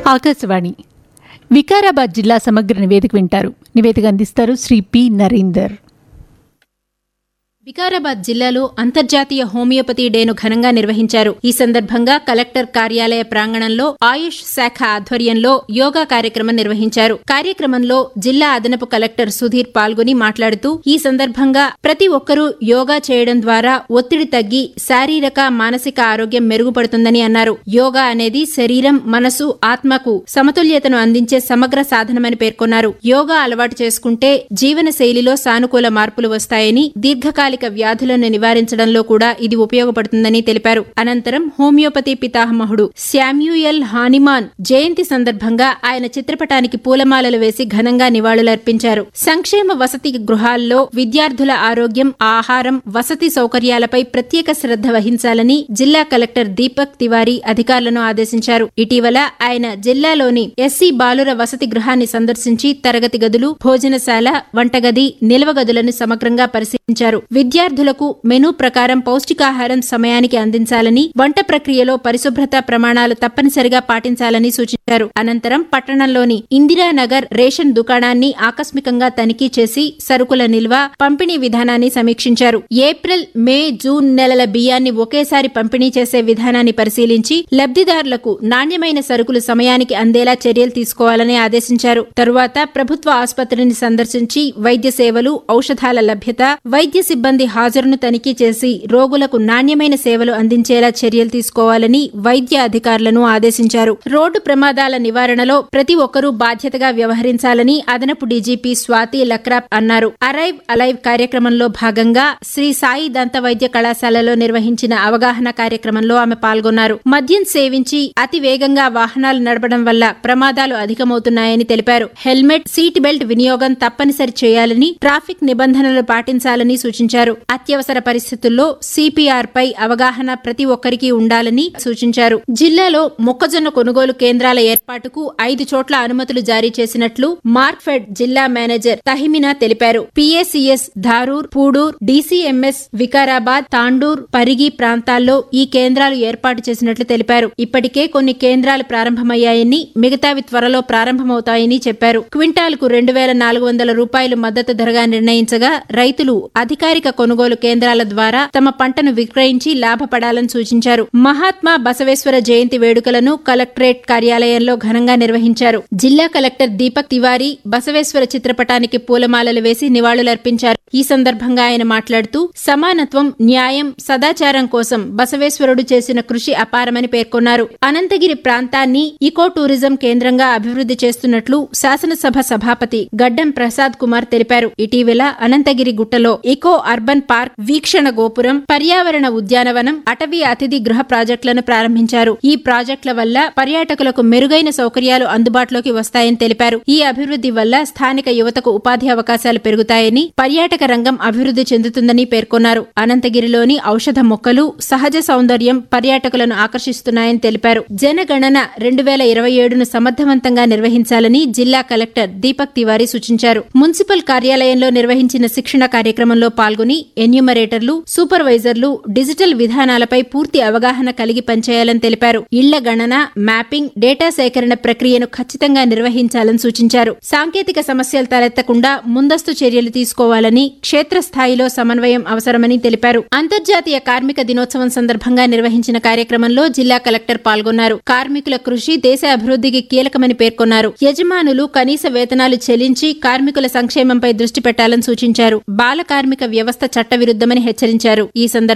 ఆకాశవాణి వికారాబాద్ జిల్లా సమగ్ర నివేదిక వింటారు నివేదిక అందిస్తారు శ్రీ పి నరేందర్ వికారాబాద్ జిల్లాలో అంతర్జాతీయ హోమియోపతి డేను ఘనంగా నిర్వహించారు ఈ సందర్భంగా కలెక్టర్ కార్యాలయ ప్రాంగణంలో ఆయుష్ శాఖ ఆధ్వర్యంలో యోగా కార్యక్రమం నిర్వహించారు కార్యక్రమంలో జిల్లా అదనపు కలెక్టర్ సుధీర్ పాల్గొని మాట్లాడుతూ ఈ సందర్భంగా ప్రతి ఒక్కరూ యోగా చేయడం ద్వారా ఒత్తిడి తగ్గి శారీరక మానసిక ఆరోగ్యం మెరుగుపడుతుందని అన్నారు యోగా అనేది శరీరం మనసు ఆత్మకు సమతుల్యతను అందించే సమగ్ర సాధనమని పేర్కొన్నారు యోగా అలవాటు చేసుకుంటే జీవన శైలిలో సానుకూల మార్పులు వస్తాయని దీర్ఘకాలిక వ్యాధులను నివారించడంలో కూడా ఇది ఉపయోగపడుతుందని తెలిపారు అనంతరం హోమియోపతి పితామహుడు శామ్యూయల్ హానిమాన్ జయంతి సందర్భంగా ఆయన చిత్రపటానికి పూలమాలలు వేసి ఘనంగా నివాళులర్పించారు సంక్షేమ వసతి గృహాల్లో విద్యార్థుల ఆరోగ్యం ఆహారం వసతి సౌకర్యాలపై ప్రత్యేక శ్రద్ధ వహించాలని జిల్లా కలెక్టర్ దీపక్ తివారీ అధికారులను ఆదేశించారు ఇటీవల ఆయన జిల్లాలోని ఎస్సీ బాలుర వసతి గృహాన్ని సందర్శించి తరగతి గదులు భోజనశాల వంటగది నిల్వ గదులను సమగ్రంగా పరిశీలించారు విద్యార్థులకు మెనూ ప్రకారం పౌష్టికాహారం సమయానికి అందించాలని వంట ప్రక్రియలో పరిశుభ్రత ప్రమాణాలు తప్పనిసరిగా పాటించాలని సూచించారు అనంతరం పట్టణంలోని ఇందిరానగర్ రేషన్ దుకాణాన్ని ఆకస్మికంగా తనిఖీ చేసి సరుకుల నిల్వ పంపిణీ విధానాన్ని సమీక్షించారు ఏప్రిల్ మే జూన్ నెలల బియ్యాన్ని ఒకేసారి పంపిణీ చేసే విధానాన్ని పరిశీలించి లబ్దిదారులకు నాణ్యమైన సరుకులు సమయానికి అందేలా చర్యలు తీసుకోవాలని ఆదేశించారు తరువాత ప్రభుత్వ ఆసుపత్రిని సందర్శించి వైద్య సేవలు ఔషధాల లభ్యత వైద్య సిబ్బంది హాజరును తనిఖీ చేసి రోగులకు నాణ్యమైన సేవలు అందించేలా చర్యలు తీసుకోవాలని వైద్య అధికారులను ఆదేశించారు రోడ్డు ప్రమాదాల నివారణలో ప్రతి ఒక్కరూ బాధ్యతగా వ్యవహరించాలని అదనపు డీజీపీ స్వాతి లక్రాప్ అన్నారు అరైవ్ అలైవ్ కార్యక్రమంలో భాగంగా శ్రీ సాయి దంత వైద్య కళాశాలలో నిర్వహించిన అవగాహన కార్యక్రమంలో ఆమె పాల్గొన్నారు మద్యం సేవించి అతి వేగంగా వాహనాలు నడపడం వల్ల ప్రమాదాలు అధికమవుతున్నాయని తెలిపారు హెల్మెట్ సీట్ బెల్ట్ వినియోగం తప్పనిసరి చేయాలని ట్రాఫిక్ నిబంధనలు పాటించాలని సూచించారు అత్యవసర పరిస్థితుల్లో సిపిఆర్ పై అవగాహన ప్రతి ఒక్కరికి ఉండాలని సూచించారు జిల్లాలో మొక్కజొన్న కొనుగోలు కేంద్రాల ఏర్పాటుకు ఐదు చోట్ల అనుమతులు జారీ చేసినట్లు మార్క్ఫెడ్ జిల్లా మేనేజర్ తహిమినా తెలిపారు పిఏసిఎస్ ధారూర్ పూడూర్ డీసీఎంఎస్ వికారాబాద్ తాండూర్ పరిగి ప్రాంతాల్లో ఈ కేంద్రాలు ఏర్పాటు చేసినట్లు తెలిపారు ఇప్పటికే కొన్ని కేంద్రాలు ప్రారంభమయ్యాయని మిగతావి త్వరలో ప్రారంభమవుతాయని చెప్పారు క్వింటాల్కు రెండు వేల నాలుగు వందల రూపాయలు మద్దతు ధరగా నిర్ణయించగా రైతులు అధికారిక కొనుగోలు కేంద్రాల ద్వారా తమ పంటను విక్రయించి లాభపడాలని సూచించారు మహాత్మా బసవేశ్వర జయంతి వేడుకలను కలెక్టరేట్ కార్యాలయంలో ఘనంగా నిర్వహించారు జిల్లా కలెక్టర్ దీపక్ తివారీ బసవేశ్వర చిత్రపటానికి పూలమాలలు వేసి నివాళులర్పించారు ఈ సందర్భంగా ఆయన మాట్లాడుతూ సమానత్వం న్యాయం సదాచారం కోసం బసవేశ్వరుడు చేసిన కృషి అపారమని పేర్కొన్నారు అనంతగిరి ప్రాంతాన్ని ఇకో టూరిజం కేంద్రంగా అభివృద్ధి చేస్తున్నట్లు శాసనసభ సభాపతి గడ్డం ప్రసాద్ కుమార్ తెలిపారు ఇటీవల అనంతగిరి గుట్టలో ఇకో అర్బన్ పార్క్ వీక్షణ గోపురం పర్యావరణ ఉద్యానవనం అటవీ అతిథి గృహ ప్రాజెక్టులను ప్రారంభించారు ఈ ప్రాజెక్టుల వల్ల పర్యాటకులకు మెరుగైన సౌకర్యాలు అందుబాటులోకి వస్తాయని తెలిపారు ఈ అభివృద్ధి వల్ల స్థానిక యువతకు ఉపాధి అవకాశాలు పెరుగుతాయని పర్యాటక రంగం అభివృద్ధి చెందుతుందని పేర్కొన్నారు అనంతగిరిలోని ఔషధ మొక్కలు సహజ సౌందర్యం పర్యాటకులను ఆకర్షిస్తున్నాయని తెలిపారు జనగణన రెండు వేల ఇరవై ఏడును సమర్థవంతంగా నిర్వహించాలని జిల్లా కలెక్టర్ దీపక్ తివారీ సూచించారు మున్సిపల్ కార్యాలయంలో నిర్వహించిన శిక్షణ కార్యక్రమంలో పాల్గొని ఎన్యూమరేటర్లు సూపర్వైజర్లు డిజిటల్ విధానాలపై పూర్తి అవగాహన కలిగి పనిచేయాలని తెలిపారు ఇళ్ల గణన మ్యాపింగ్ డేటా సేకరణ ప్రక్రియను ఖచ్చితంగా నిర్వహించాలని సూచించారు సాంకేతిక సమస్యలు తలెత్తకుండా ముందస్తు చర్యలు తీసుకోవాలని క్షేత్రస్థాయిలో సమన్వయం అవసరమని తెలిపారు అంతర్జాతీయ కార్మిక దినోత్సవం సందర్భంగా నిర్వహించిన కార్యక్రమంలో జిల్లా కలెక్టర్ పాల్గొన్నారు కార్మికుల కృషి దేశ అభివృద్ధికి కీలకమని పేర్కొన్నారు యజమానులు కనీస వేతనాలు చెల్లించి కార్మికుల సంక్షేమంపై దృష్టి పెట్టాలని సూచించారు బాల కార్మిక వ్యవస్థ చట్టవిరుద్దమని హెచ్చరించారు ఈ సందర్భంగా